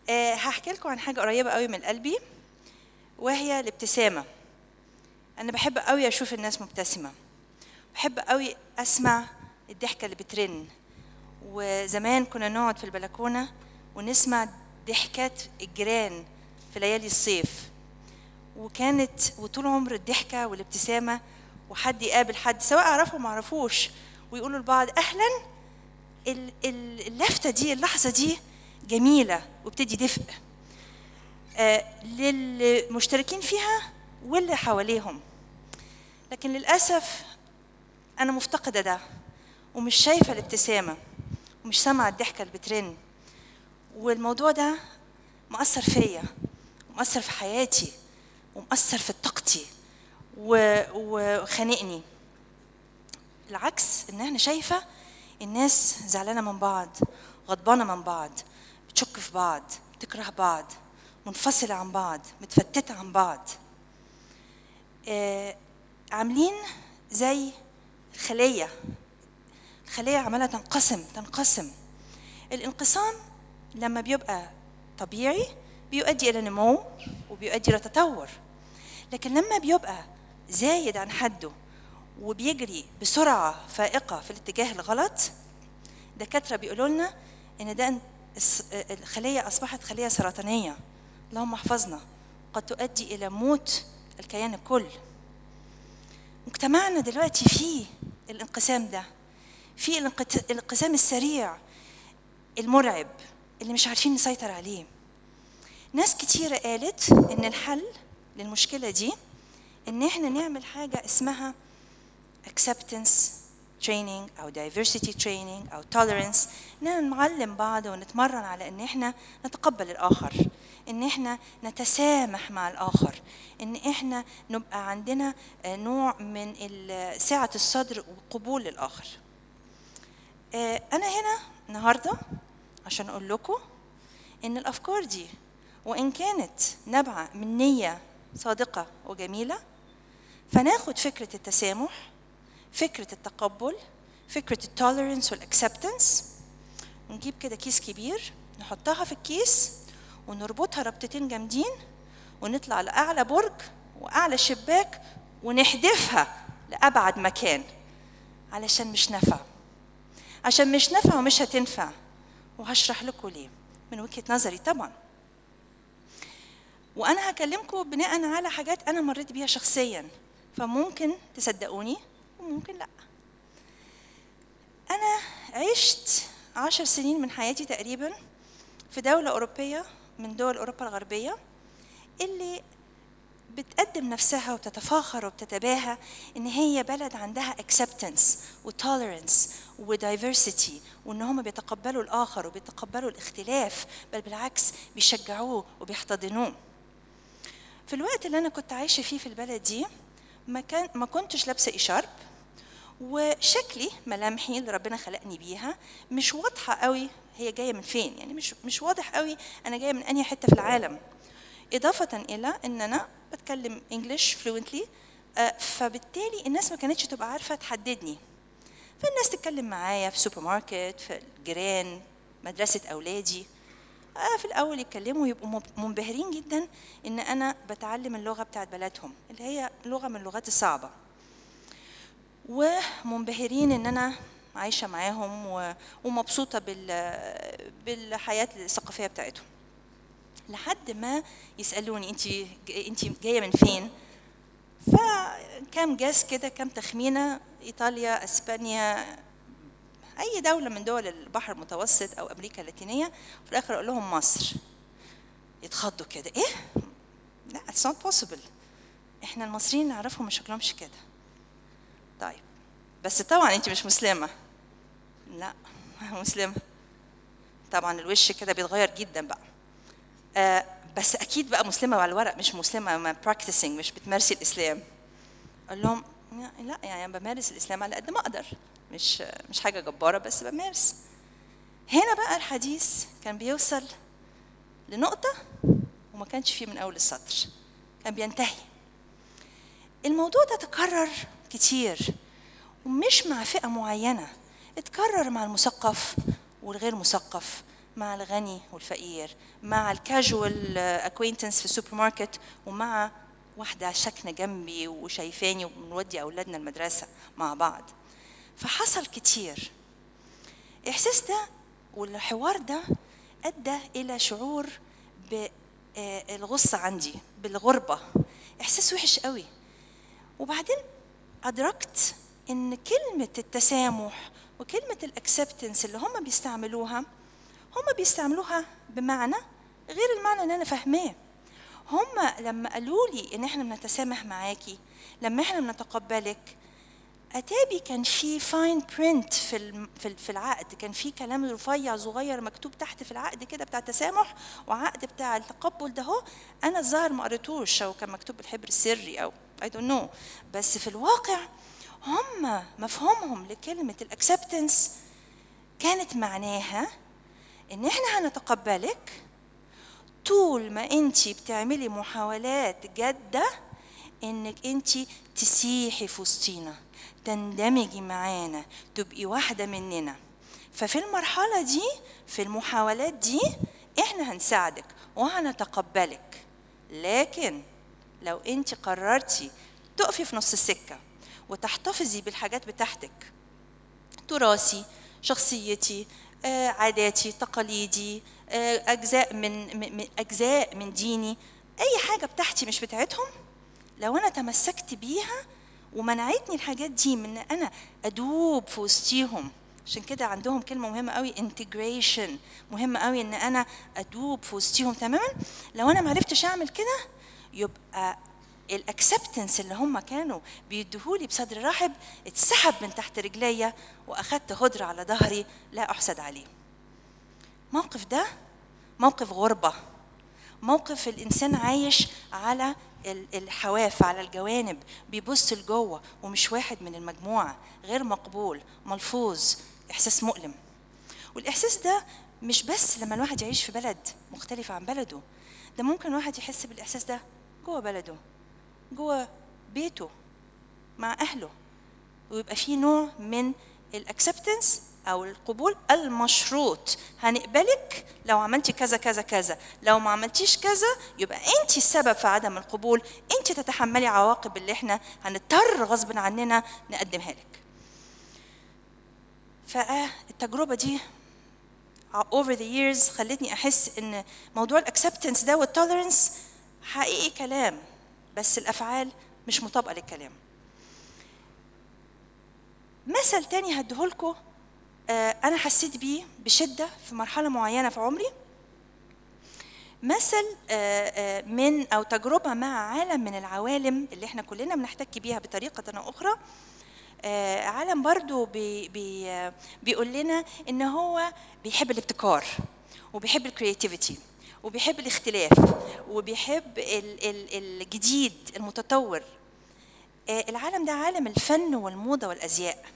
آه، هحكي لكم عن حاجه قريبه قوي من قلبي وهي الابتسامه انا بحب قوي اشوف الناس مبتسمه بحب قوي اسمع الضحكه اللي بترن وزمان كنا نقعد في البلكونه ونسمع ضحكات الجيران في ليالي الصيف وكانت وطول عمر الضحكه والابتسامه وحد يقابل حد سواء اعرفه ما اعرفوش ويقولوا لبعض اهلا ال- ال- اللفته دي اللحظه دي جميله وبتدي دفء آه، للمشتركين فيها واللي حواليهم لكن للاسف انا مفتقده ده ومش شايفه الابتسامه ومش سامعه الضحكه اللي بترن والموضوع ده مأثر فيا ومأثر في حياتي ومأثر في طاقتي و- وخانقني العكس ان احنا شايفه الناس زعلانه من بعض غضبانه من بعض بتشك في بعض بتكره بعض منفصله عن بعض متفتته عن بعض آه عاملين زي الخليه الخليه عماله تنقسم تنقسم الانقسام لما بيبقى طبيعي بيؤدي الى نمو وبيؤدي الى تطور لكن لما بيبقى زايد عن حده وبيجري بسرعه فائقه في الاتجاه الغلط دكاتره بيقولوا لنا ان ده الس- الخليه اصبحت خليه سرطانيه اللهم احفظنا قد تؤدي الى موت الكيان الكل مجتمعنا دلوقتي فيه الانقسام ده في الانقت- الانقسام السريع المرعب اللي مش عارفين نسيطر عليه ناس كتيرة قالت إن الحل للمشكلة دي إن إحنا نعمل حاجة اسمها acceptance training أو diversity training أو tolerance إننا نعلم بعض ونتمرن على إن إحنا نتقبل الآخر إن إحنا نتسامح مع الآخر إن إحنا نبقى عندنا آه، نوع من ال- سعة الصدر وقبول للآخر آه، أنا هنا النهاردة عشان أقول لكم إن الأفكار دي وإن كانت نابعة من نية صادقة وجميلة فناخد فكرة التسامح فكرة التقبل فكرة التوليرنس والأكسبتنس ونجيب كده كيس كبير نحطها في الكيس ونربطها ربطتين جامدين ونطلع لأعلى برج وأعلى شباك ونحدفها لأبعد مكان علشان مش نافعة عشان مش نافعة ومش هتنفع وهشرح لكم ليه من وجهة نظري طبعا وانا هكلمكم بناء على حاجات انا مريت بيها شخصيا فممكن تصدقوني وممكن لا انا عشت عشر سنين من حياتي تقريبا في دولة أوروبية من دول أوروبا الغربية اللي بتقدم نفسها وبتتفاخر وبتتباهى ان هي بلد عندها acceptance وtolerance وdiversity وان هم بيتقبلوا الاخر وبيتقبلوا الاختلاف بل بالعكس بيشجعوه وبيحتضنوه في الوقت اللي انا كنت عايشه فيه في البلد دي ما كان ما كنتش لابسه اشارب وشكلي ملامحي اللي ربنا خلقني بيها مش واضحه قوي هي جايه من فين يعني مش مش واضح قوي انا جايه من انهي حته في العالم اضافه الى ان انا بتكلم انجلش فلوينتلي فبالتالي الناس ما كانتش تبقى عارفه تحددني فالناس تتكلم معايا في سوبر ماركت في الجيران مدرسه اولادي آه في الاول يتكلموا يبقوا مب- منبهرين جدا ان انا بتعلم اللغه بتاعت بلدهم اللي هي لغه من اللغات الصعبه ومنبهرين ان انا عايشه معاهم و- ومبسوطه بال بالحياه الثقافيه بتاعتهم لحد ما يسالوني انت انت جايه من فين فكم جاس كده كم تخمينه ايطاليا اسبانيا اي دوله من دول البحر المتوسط او امريكا اللاتينيه في الاخر اقول لهم مصر يتخضوا كده ايه لا اتس نوت بوسيبل احنا المصريين نعرفهم مش شكلهمش كده طيب بس طبعا انت مش مسلمه لا مسلمه طبعا الوش كده بيتغير جدا بقى آه بس اكيد بقى مسلمه على الورق مش مسلمه ما practicing مش بتمارسي الاسلام اقول لهم لا يعني أنا بمارس الاسلام على قد ما اقدر مش مش حاجه جباره بس بمارس هنا بقى الحديث كان بيوصل لنقطه وما كانش فيه من اول السطر كان بينتهي الموضوع ده تكرر كتير ومش مع فئه معينه اتكرر مع المثقف والغير مثقف مع الغني والفقير مع الكاجوال اكوينتنس في السوبر ماركت ومع واحدة ساكنة جنبي وشايفاني وبنودي أولادنا المدرسة مع بعض فحصل كتير الإحساس ده والحوار ده أدى إلى شعور بالغصة عندي بالغربة إحساس وحش قوي وبعدين أدركت إن كلمة التسامح وكلمة الأكسبتنس اللي هم بيستعملوها هم بيستعملوها بمعنى غير المعنى اللي أنا فاهماه هم لما قالوا لي إن إحنا بنتسامح معاكي لما إحنا بنتقبلك اتابي كان في فاين برنت في في العقد كان في كلام رفيع صغير مكتوب تحت في العقد كده بتاع التسامح وعقد بتاع التقبل ده هو انا الظاهر ما قريتوش او كان مكتوب بالحبر السري او اي دونت نو بس في الواقع هم مفهومهم لكلمه الاكسبتنس كانت معناها ان احنا هنتقبلك طول ما انت بتعملي محاولات جاده انك انت تسيحي في وسطينا تندمجي معانا تبقي واحدة مننا ففي المرحلة دي في المحاولات دي احنا هنساعدك وهنتقبلك لكن لو انت قررتي تقفي في نص السكة وتحتفظي بالحاجات بتاعتك تراثي شخصيتي عاداتي تقاليدي اجزاء من, من اجزاء من ديني اي حاجه بتاعتي مش بتاعتهم لو انا تمسكت بيها ومنعتني الحاجات دي من ان انا ادوب في وسطيهم عشان كده عندهم كلمه مهمه قوي انتجريشن مهم قوي ان انا ادوب في وسطيهم تماما لو انا ما عرفتش اعمل كده يبقى الاكسبتنس اللي هم كانوا بيديهولي بصدر رحب اتسحب من تحت رجليا واخدت هدرة على ظهري لا احسد عليه موقف ده موقف غربه موقف الانسان عايش على الحواف على الجوانب بيبص لجوه ومش واحد من المجموعه غير مقبول ملفوظ احساس مؤلم والاحساس ده مش بس لما الواحد يعيش في بلد مختلفه عن بلده ده ممكن الواحد يحس بالاحساس ده جوه بلده جوه بيته مع اهله ويبقى في نوع من الاكسبتنس او القبول المشروط هنقبلك لو عملتي كذا كذا كذا لو ما عملتيش كذا يبقى انت السبب في عدم القبول انت تتحملي عواقب اللي احنا هنضطر غصب عننا نقدمها لك فالتجربه دي over the years خلتني احس ان موضوع الاكسبتنس ده والتوليرنس حقيقي كلام بس الافعال مش مطابقه للكلام مثل تاني هديهولكم انا حسيت بيه بشده في مرحله معينه في عمري مثل من او تجربه مع عالم من العوالم اللي احنا كلنا بنحتك بيها بطريقه او اخرى عالم برضو بي بي بيقول لنا ان هو بيحب الابتكار وبيحب الكرياتيفيتي وبيحب الاختلاف وبيحب الجديد المتطور العالم ده عالم الفن والموضه والازياء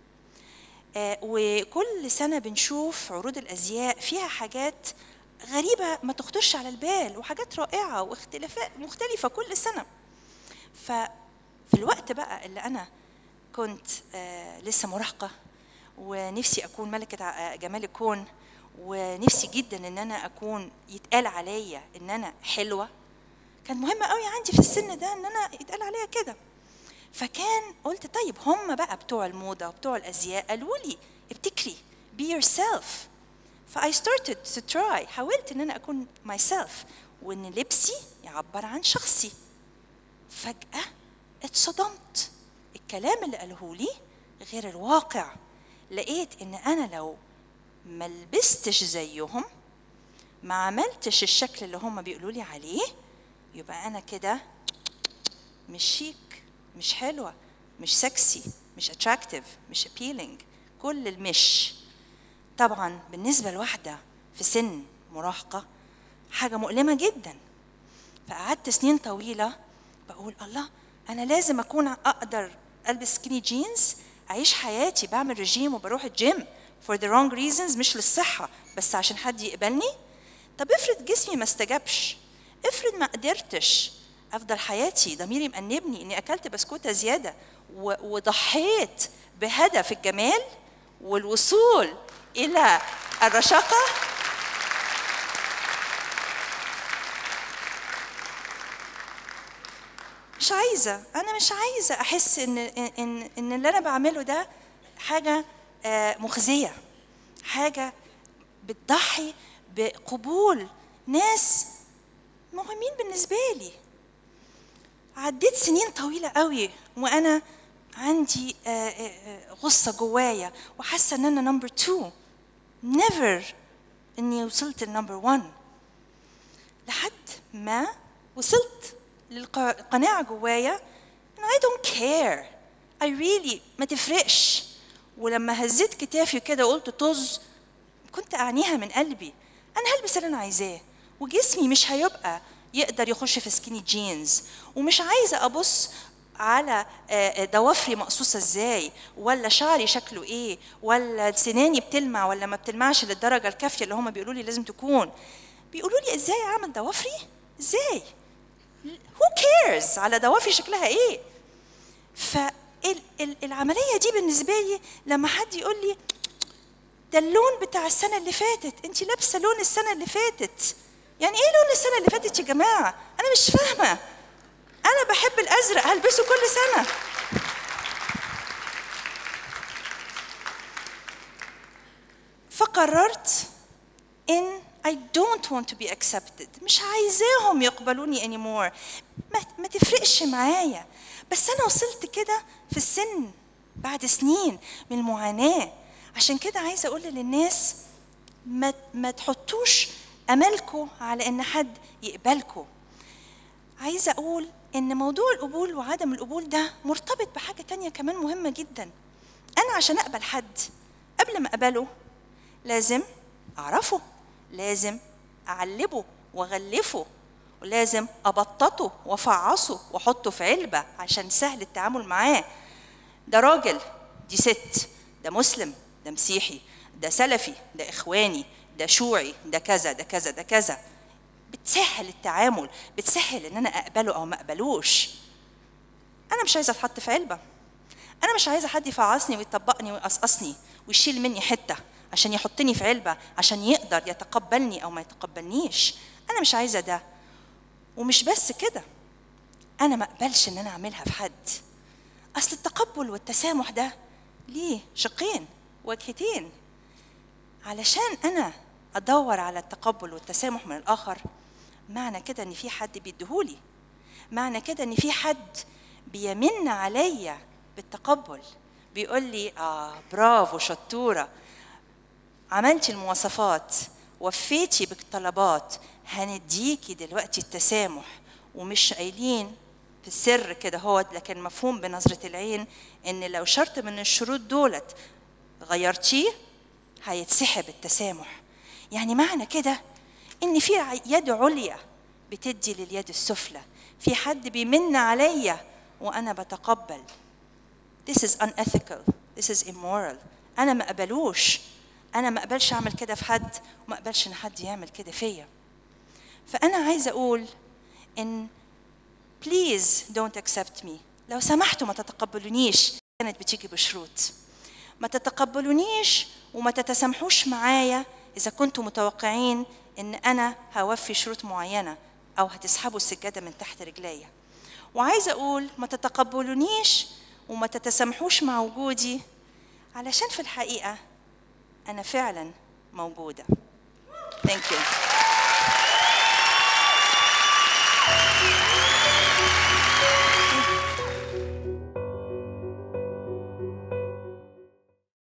وكل سنه بنشوف عروض الازياء فيها حاجات غريبه ما تخطرش على البال وحاجات رائعه واختلافات مختلفه كل سنه ففي الوقت بقى اللي انا كنت لسه مراهقه ونفسي اكون ملكه جمال الكون ونفسي جدا ان انا اكون يتقال عليا ان انا حلوه كان مهم قوي عندي في السن ده ان انا يتقال عليا كده فكان قلت طيب هم بقى بتوع الموضه وبتوع الازياء قالوا لي ابتكري be yourself فاي started to try حاولت ان انا اكون myself وان لبسي يعبر عن شخصي فجاه اتصدمت الكلام اللي قاله لي غير الواقع لقيت ان انا لو ما لبستش زيهم ما عملتش الشكل اللي هم بيقولوا لي عليه يبقى انا كده مش شيك مش حلوه مش سكسي مش اتراكتيف مش appealing كل المش طبعا بالنسبه لواحده في سن مراهقه حاجه مؤلمه جدا فقعدت سنين طويله بقول الله انا لازم اكون اقدر البس سكيني جينز اعيش حياتي بعمل رجيم وبروح الجيم for the wrong reasons مش للصحة بس عشان حد يقبلني طب افرض جسمي ما استجابش افرض ما قدرتش افضل حياتي ضميري مأنبني اني اكلت بسكوتة زيادة وضحيت بهدف الجمال والوصول الى الرشاقة مش عايزه انا مش عايزه احس ان ان ان اللي انا بعمله ده حاجه آه، مخزيه حاجه بتضحي بقبول ناس مهمين بالنسبه لي عديت سنين طويله قوي وانا عندي آه، آه، آه، غصه جوايا وحاسه ان انا نمبر 2 نيفر اني وصلت لنمبر 1 لحد ما وصلت للقناعة جوايا إن I don't care I really ما تفرقش ولما هزيت كتافي كده وقلت طز كنت أعنيها من قلبي أنا هلبس اللي أنا عايزاه وجسمي مش هيبقى يقدر يخش في سكيني جينز ومش عايزة أبص على آه، آه، ضوافري مقصوصة ازاي ولا شعري شكله ايه ولا سناني بتلمع ولا ما بتلمعش للدرجة الكافية اللي هم بيقولوا لي لازم تكون بيقولوا لي ازاي اعمل ضوافري ازاي who cares على ضوافري شكلها ايه فالعملية دي بالنسبة لي لما حد يقول لي ده اللون بتاع السنة اللي فاتت انت لابسة لون السنة اللي فاتت يعني ايه لون السنة اللي فاتت يا جماعة انا مش فاهمة انا بحب الازرق هلبسه كل سنة فقررت ان I don't want to be accepted مش عايزاهم يقبلوني anymore ما, ما تفرقش معايا بس أنا وصلت كده في السن بعد سنين من المعاناة عشان كده عايزة أقول للناس ما, ما تحطوش أملكم على إن حد يقبلكم عايزة أقول إن موضوع القبول وعدم القبول ده مرتبط بحاجة تانية كمان مهمة جدا أنا عشان أقبل حد قبل ما أقبله لازم أعرفه لازم أعلبه وأغلفه ولازم أبططه وأفعصه وأحطه في علبة عشان سهل التعامل معاه ده راجل دي ست ده مسلم ده مسيحي ده سلفي ده إخواني ده شيوعي ده كذا ده كذا ده كذا بتسهل التعامل بتسهل ان انا اقبله او ما اقبلوش انا مش عايزه اتحط في علبه انا مش عايزه حد يفعصني ويطبقني ويقصقصني ويشيل مني حته عشان يحطني في علبه عشان يقدر يتقبلني او ما يتقبلنيش انا مش عايزه ده ومش بس كده انا ما اقبلش ان انا اعملها في حد اصل التقبل والتسامح ده ليه شقين وجهتين علشان انا ادور على التقبل والتسامح من الاخر معنى كده ان في حد بيديهولي معنى كده ان في حد بيمن عليا بالتقبل بيقول لي اه برافو شطوره عملتي المواصفات وفيتي بالطلبات هنديكي دلوقتي التسامح ومش قايلين في السر كده هو لكن مفهوم بنظرة العين ان لو شرط من الشروط دولت غيرتيه هيتسحب التسامح يعني معنى كده ان في يد عليا بتدي لليد السفلى في حد بيمن عليا وانا بتقبل this is unethical this is immoral انا ما قبلوش انا ما اقبلش اعمل كده في حد وما اقبلش ان حد يعمل كده فيا فانا عايزه اقول ان بليز دونت accept me لو سمحتوا ما تتقبلونيش كانت بتيجي بشروط ما تتقبلونيش وما تتسامحوش معايا اذا كنتوا متوقعين ان انا هوفي شروط معينه او هتسحبوا السجاده من تحت رجليا وعايزه اقول ما تتقبلونيش وما تتسامحوش مع وجودي علشان في الحقيقه انا فعلا موجوده ثانك يو